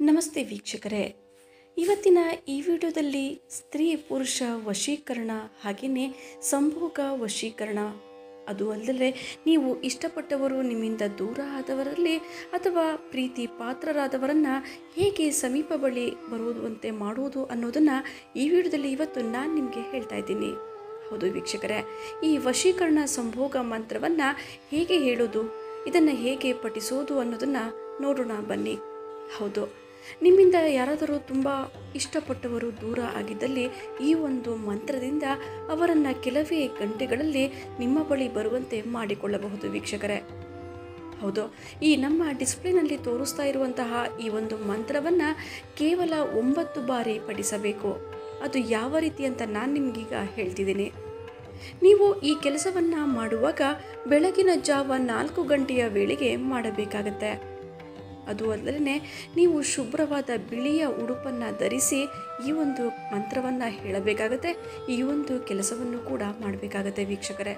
ನಮಸ್ತೆ ವೀಕ್ಷಕರೇ ಇವತ್ತಿನ ಈ ವಿಡಿಯೋದಲ್ಲಿ ಸ್ತ್ರೀ ಪುರುಷ ವಶೀಕರಣ ಹಾಗೆಯೇ ಸಂಭೋಗ ವಶೀಕರಣ ಅದು ಅಲ್ಲದೆ ನೀವು ಇಷ್ಟಪಟ್ಟವರು ನಿಮ್ಮಿಂದ ದೂರ ಆದವರಲ್ಲಿ ಅಥವಾ ಪ್ರೀತಿ ಪಾತ್ರರಾದವರನ್ನು ಹೇಗೆ ಸಮೀಪ ಬಳಿ ಬರುವುದಂತೆ ಮಾಡುವುದು ಅನ್ನೋದನ್ನು ಈ ವಿಡಿಯೋದಲ್ಲಿ ಇವತ್ತು ನಾನು ನಿಮಗೆ ಹೇಳ್ತಾ ಇದ್ದೀನಿ ಹೌದು ವೀಕ್ಷಕರೇ ಈ ವಶೀಕರಣ ಸಂಭೋಗ ಮಂತ್ರವನ್ನು ಹೇಗೆ ಹೇಳೋದು ಇದನ್ನು ಹೇಗೆ ಪಠಿಸೋದು ಅನ್ನೋದನ್ನು ನೋಡೋಣ ಬನ್ನಿ ಹೌದು ನಿಮ್ಮಿಂದ ಯಾರಾದರೂ ತುಂಬ ಇಷ್ಟಪಟ್ಟವರು ದೂರ ಆಗಿದ್ದಲ್ಲಿ ಈ ಒಂದು ಮಂತ್ರದಿಂದ ಅವರನ್ನು ಕೆಲವೇ ಗಂಟೆಗಳಲ್ಲಿ ನಿಮ್ಮ ಬಳಿ ಬರುವಂತೆ ಮಾಡಿಕೊಳ್ಳಬಹುದು ವೀಕ್ಷಕರೇ ಹೌದು ಈ ನಮ್ಮ ಡಿಸ್ಪ್ಲೇನಲ್ಲಿ ತೋರಿಸ್ತಾ ಇರುವಂತಹ ಈ ಒಂದು ಮಂತ್ರವನ್ನು ಕೇವಲ ಒಂಬತ್ತು ಬಾರಿ ಪಠಿಸಬೇಕು ಅದು ಯಾವ ರೀತಿ ಅಂತ ನಾನು ನಿಮಗೀಗ ಹೇಳ್ತಿದ್ದೀನಿ ನೀವು ಈ ಕೆಲಸವನ್ನು ಮಾಡುವಾಗ ಬೆಳಗಿನ ಜಾವ ನಾಲ್ಕು ಗಂಟೆಯ ವೇಳೆಗೆ ಮಾಡಬೇಕಾಗತ್ತೆ ಅದು ಅಲ್ಲದೆ ನೀವು ಶುಭ್ರವಾದ ಬಿಳಿಯ ಉಡುಪನ್ನು ಧರಿಸಿ ಈ ಒಂದು ಮಂತ್ರವನ್ನು ಹೇಳಬೇಕಾಗತ್ತೆ ಈ ಒಂದು ಕೆಲಸವನ್ನು ಕೂಡ ಮಾಡಬೇಕಾಗತ್ತೆ ವೀಕ್ಷಕರೇ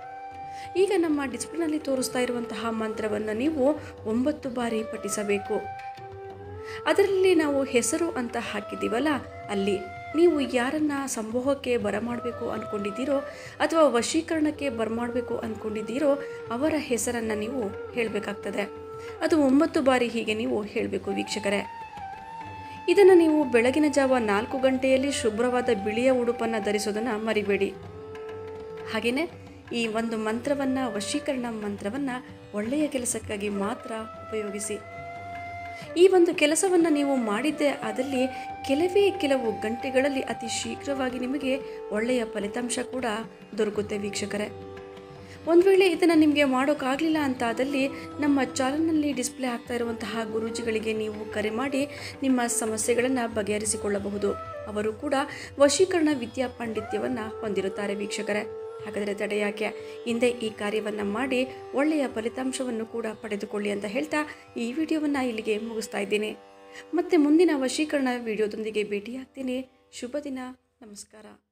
ಈಗ ನಮ್ಮ ಡಿಸ್ಪ್ಲೇನಲ್ಲಿ ತೋರಿಸ್ತಾ ಇರುವಂತಹ ಮಂತ್ರವನ್ನು ನೀವು ಒಂಬತ್ತು ಬಾರಿ ಪಠಿಸಬೇಕು ಅದರಲ್ಲಿ ನಾವು ಹೆಸರು ಅಂತ ಹಾಕಿದ್ದೀವಲ್ಲ ಅಲ್ಲಿ ನೀವು ಯಾರನ್ನ ಸಂಭೋಗಕ್ಕೆ ಬರಮಾಡಬೇಕು ಅಂದ್ಕೊಂಡಿದ್ದೀರೋ ಅಥವಾ ವಶೀಕರಣಕ್ಕೆ ಬರಮಾಡಬೇಕು ಅಂದ್ಕೊಂಡಿದ್ದೀರೋ ಅವರ ಹೆಸರನ್ನು ನೀವು ಹೇಳಬೇಕಾಗ್ತದೆ ಅದು ಒಂಬತ್ತು ಬಾರಿ ಹೀಗೆ ನೀವು ಹೇಳಬೇಕು ವೀಕ್ಷಕರೇ ಇದನ್ನು ನೀವು ಬೆಳಗಿನ ಜಾವ ನಾಲ್ಕು ಗಂಟೆಯಲ್ಲಿ ಶುಭ್ರವಾದ ಬಿಳಿಯ ಉಡುಪನ್ನು ಧರಿಸೋದನ್ನು ಮರಿಬೇಡಿ ಹಾಗೆಯೇ ಈ ಒಂದು ಮಂತ್ರವನ್ನು ವಶೀಕರಣ ಮಂತ್ರವನ್ನು ಒಳ್ಳೆಯ ಕೆಲಸಕ್ಕಾಗಿ ಮಾತ್ರ ಉಪಯೋಗಿಸಿ ಈ ಒಂದು ಕೆಲಸವನ್ನು ನೀವು ಮಾಡಿದ್ದೇ ಆದಲ್ಲಿ ಕೆಲವೇ ಕೆಲವು ಗಂಟೆಗಳಲ್ಲಿ ಅತಿ ಶೀಘ್ರವಾಗಿ ನಿಮಗೆ ಒಳ್ಳೆಯ ಫಲಿತಾಂಶ ಕೂಡ ದೊರಕುತ್ತೆ ವೀಕ್ಷಕರೇ ಒಂದು ವೇಳೆ ಇದನ್ನು ನಿಮಗೆ ಮಾಡೋಕ್ಕಾಗಲಿಲ್ಲ ಅಂತ ಆದಲ್ಲಿ ನಮ್ಮ ಚಾನಲ್ನಲ್ಲಿ ಡಿಸ್ಪ್ಲೇ ಆಗ್ತಾ ಇರುವಂತಹ ಗುರೂಜಿಗಳಿಗೆ ನೀವು ಕರೆ ಮಾಡಿ ನಿಮ್ಮ ಸಮಸ್ಯೆಗಳನ್ನು ಬಗೆಹರಿಸಿಕೊಳ್ಳಬಹುದು ಅವರು ಕೂಡ ವಶೀಕರಣ ವಿದ್ಯಾ ಪಾಂಡಿತ್ಯವನ್ನು ಹೊಂದಿರುತ್ತಾರೆ ವೀಕ್ಷಕರೇ ಹಾಗಾದರೆ ತಡೆಯಾಕೆ ಹಿಂದೆ ಈ ಕಾರ್ಯವನ್ನು ಮಾಡಿ ಒಳ್ಳೆಯ ಫಲಿತಾಂಶವನ್ನು ಕೂಡ ಪಡೆದುಕೊಳ್ಳಿ ಅಂತ ಹೇಳ್ತಾ ಈ ವಿಡಿಯೋವನ್ನು ಇಲ್ಲಿಗೆ ಮುಗಿಸ್ತಾ ಇದ್ದೀನಿ ಮತ್ತೆ ಮುಂದಿನ ವಶೀಕರಣ ವಿಡಿಯೋದೊಂದಿಗೆ ಭೇಟಿಯಾಗ್ತೀನಿ ಶುಭ ದಿನ ನಮಸ್ಕಾರ